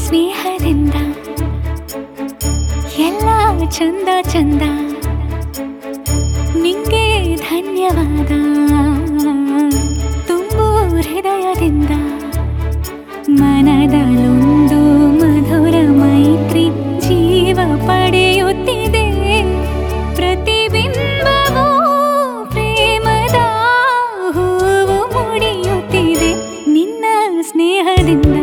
ಸ್ನೇಹದಿಂದ ಎಲ್ಲ ಚಂದ ಚಂದ ನಿಂಗೆ ಧನ್ಯವಾದ ತುಂಬು ಹೃದಯದಿಂದ ಮನದಲ್ಲೊಂದು ಮಧುರ ಮೈತ್ರಿ ಜೀವ ಪಡೆಯುತ್ತಿದೆ ಪ್ರತಿಬಿಂಬವೂ ಪ್ರೇಮದ ಹೂವು ಮುಡಿಯುತ್ತಿದೆ ನಿನ್ನ ಸ್ನೇಹದಿಂದ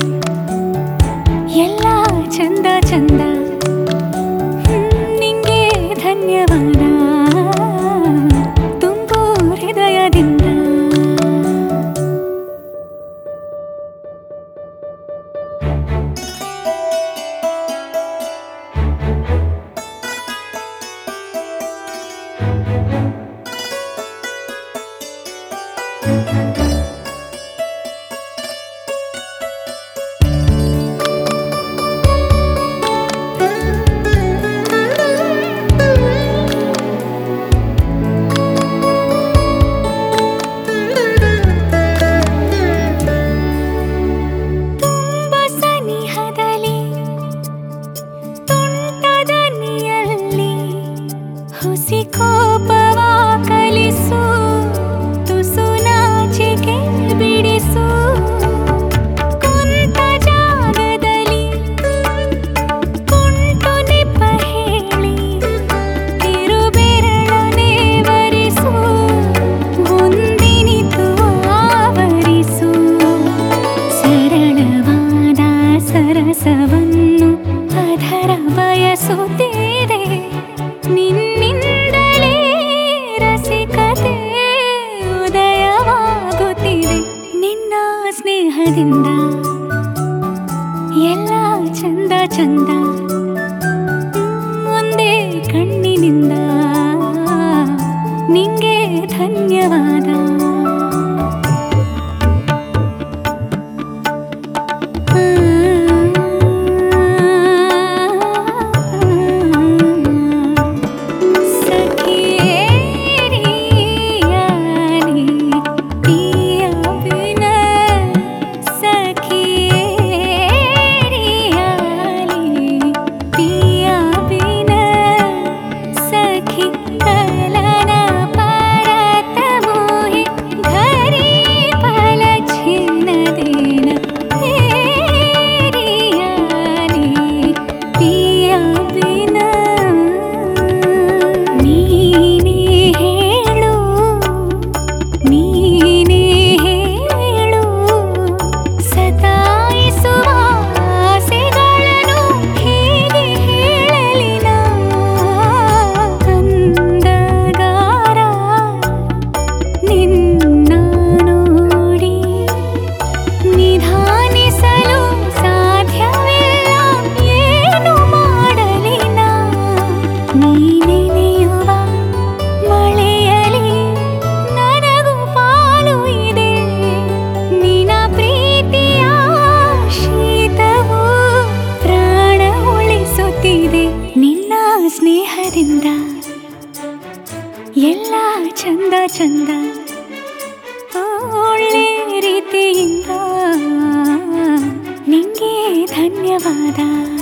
ಎಲ್ಲ ಚಂದ ಚಂದ ಹ್ಮ್, ನಿಂಗೆ ಧನ್ಯವಾದ ತುಂಬು ಹೃದಯದಿಂದ ತುಂಬ ಸನಿಹದಲ್ಲಿ ತುಂಟದ ನೀಯಲ್ಲಿ ಹುಸಿ ಕೋಪವ ಕಲಿಸು ತುಸು ನಾಚಿಕೆ ಬಿಡಿಸು ಕುಂತ ಜಾಗದಲ್ಲಿ ಕುಂಟು ನೆಪ ಹೇಳಿ ತಿರುಬೆರಳನೆ ವರಿಸು ಮುಂದಿನಿತು ಆವರಿಸು ಸರಳವಾದ ಸರಸವನ್ನು ಅದರ ಬಯಸುತ್ತೀರೆ ನಿನ್ನಿಂದಲೇ ರಸಿಕತೆ ಉದಯವಾಗುತ್ತಿದೆ ನಿನ್ನ ಸ್ನೇಹದಿಂದ ಎಲ್ಲ ಚಂದ ಚಂದ ಒಂದೇ ಕಣ್ಣಿನಿಂದ ನಿಂಗೆ ಧನ್ಯವಾದ ನೀನೇ ಹೇಳು ನೀನೇ ಹೇಳು ಸತಾಯಿಸುವ ಆಸೆಗಳನ್ನು ಹೇಗೆ ಹೇಳಲಿ ನಾ ಅಂದಗಾರ ನಿನ್ನ ನೋಡಿ ನಿಧಾನಿಸಲು ಸಾಧ್ಯವಿಲ್ಲ ಏನು ಮಾಡಲಿ ನಾ ನೀನೆನೆಯುವ ಮಳೆಯಲಿ ನನಗೂ ಪಾಲು ಇದೆ ನಿನ ಪ್ರೀತಿಯ ಶೀತವು ಪ್ರಾಣ ಉಳಿಸುತ್ತಿದೆ ನಿನ್ನ ಸ್ನೇಹದಿಂದ ಎಲ್ಲ ಚಂದ ಚಂದ ಒಳ್ಳೆ ರೀತಿಯಿಂದ ನಿಂಗೆ ಧನ್ಯವಾದ